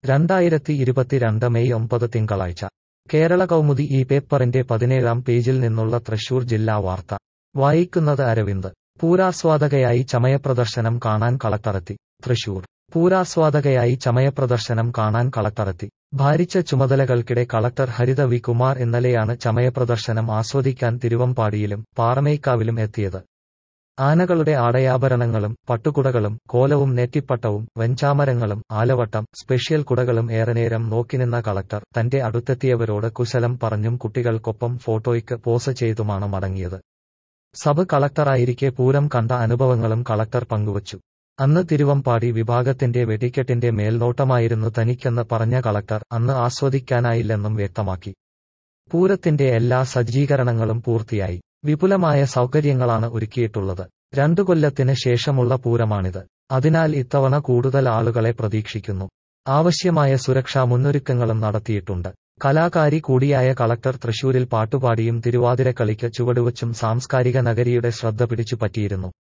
രണ്ടായിരത്തി ഇരുപത്തിരണ്ട് മെയ് ഒമ്പത് തിങ്കളാഴ്ച കേരള കൗമുദി ഈ പേപ്പറിന്റെ പതിനേഴാം പേജിൽ നിന്നുള്ള തൃശൂർ ജില്ലാ വാർത്ത വായിക്കുന്നത് അരവിന്ദ് പൂരാസ്വാദകയായി ചമയപ്രദർശനം കാണാൻ കളക്ടറെത്തി തൃശൂർ പൂരാസ്വാദകയായി ചമയപ്രദർശനം കാണാൻ കളക്ടറെത്തി ഭാരിച്ച ചുമതലകൾക്കിടെ കളക്ടർ ഹരിത വി കുമാർ ഇന്നലെയാണ് ചമയപ്രദർശനം ആസ്വദിക്കാൻ തിരുവമ്പാടിയിലും പാറമേക്കാവിലും എത്തിയത് ആനകളുടെ ആടയാഭരണങ്ങളും പട്ടുകുടകളും കോലവും നെറ്റിപ്പട്ടവും വെഞ്ചാമരങ്ങളും ആലവട്ടം സ്പെഷ്യൽ കുടകളും ഏറെനേരം നോക്കിനിന്ന കളക്ടർ തന്റെ അടുത്തെത്തിയവരോട് കുശലം പറഞ്ഞും കുട്ടികൾക്കൊപ്പം ഫോട്ടോയ്ക്ക് പോസ് ചെയ്തുമാണ് മടങ്ങിയത് സബ് കളക്ടറായിരിക്കെ പൂരം കണ്ട അനുഭവങ്ങളും കളക്ടർ പങ്കുവച്ചു അന്ന് തിരുവമ്പാടി വിഭാഗത്തിന്റെ വെടിക്കെട്ടിന്റെ മേൽനോട്ടമായിരുന്നു തനിക്കെന്ന് പറഞ്ഞ കളക്ടർ അന്ന് ആസ്വദിക്കാനായില്ലെന്നും വ്യക്തമാക്കി പൂരത്തിന്റെ എല്ലാ സജ്ജീകരണങ്ങളും പൂർത്തിയായി വിപുലമായ സൗകര്യങ്ങളാണ് ഒരുക്കിയിട്ടുള്ളത് രണ്ടു കൊല്ലത്തിന് ശേഷമുള്ള പൂരമാണിത് അതിനാൽ ഇത്തവണ കൂടുതൽ ആളുകളെ പ്രതീക്ഷിക്കുന്നു ആവശ്യമായ സുരക്ഷാ മുന്നൊരുക്കങ്ങളും നടത്തിയിട്ടുണ്ട് കലാകാരി കൂടിയായ കളക്ടർ തൃശൂരിൽ പാട്ടുപാടിയും തിരുവാതിരക്കളിക്ക് ചുവടുവച്ചും സാംസ്കാരിക നഗരിയുടെ ശ്രദ്ധ പിടിച്ചുപറ്റിയിരുന്നു